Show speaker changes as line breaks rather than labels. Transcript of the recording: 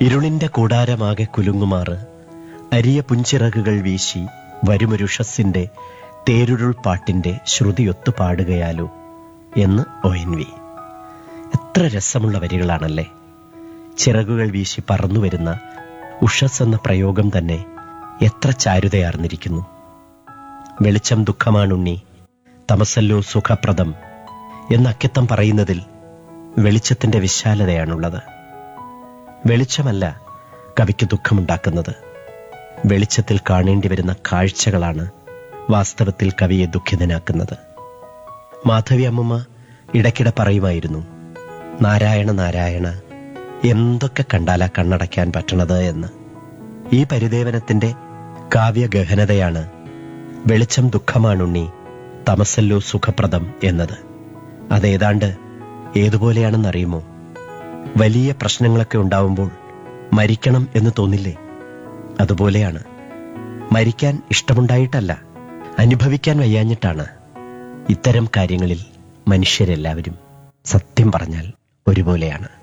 ഇരുളിന്റെ കൂടാരമാകെ കുലുങ്ങുമാറ് അരിയ പുഞ്ചിറകുകൾ വീശി വരുമൊരുഷസിന്റെ തേരുരുൾ പാട്ടിന്റെ ശ്രുതിയൊത്തു പാടുകയാലോ എന്ന് ഒ എൻ വി എത്ര രസമുള്ള വരികളാണല്ലേ ചിറകുകൾ വീശി പറന്നുവരുന്ന ഉഷസ് എന്ന പ്രയോഗം തന്നെ എത്ര ചാരുതയാർന്നിരിക്കുന്നു വെളിച്ചം ദുഃഖമാണുണ്ണി തമസല്ലോ സുഖപ്രദം എന്ന് അക്കിത്തം പറയുന്നതിൽ വെളിച്ചത്തിന്റെ വിശാലതയാണുള്ളത് വെളിച്ചമല്ല കവിക്ക് ദുഃഖമുണ്ടാക്കുന്നത് വെളിച്ചത്തിൽ കാണേണ്ടി വരുന്ന കാഴ്ചകളാണ് വാസ്തവത്തിൽ കവിയെ ദുഃഖിതനാക്കുന്നത് മാധവി അമ്മമ്മ ഇടയ്ക്കിടെ പറയുമായിരുന്നു നാരായണ നാരായണ എന്തൊക്കെ കണ്ടാലാ കണ്ണടയ്ക്കാൻ പറ്റണത് എന്ന് ഈ പരിദേവനത്തിന്റെ കാവ്യഗഹനതയാണ് വെളിച്ചം ദുഃഖമാണുണ്ണി തമസല്ലോ സുഖപ്രദം എന്നത് അതേതാണ്ട് ഏതുപോലെയാണെന്നറിയുമോ വലിയ പ്രശ്നങ്ങളൊക്കെ ഉണ്ടാവുമ്പോൾ മരിക്കണം എന്ന് തോന്നില്ലേ അതുപോലെയാണ് മരിക്കാൻ ഇഷ്ടമുണ്ടായിട്ടല്ല അനുഭവിക്കാൻ വയ്യാഞ്ഞിട്ടാണ് ഇത്തരം കാര്യങ്ങളിൽ മനുഷ്യരെല്ലാവരും സത്യം പറഞ്ഞാൽ ഒരുപോലെയാണ്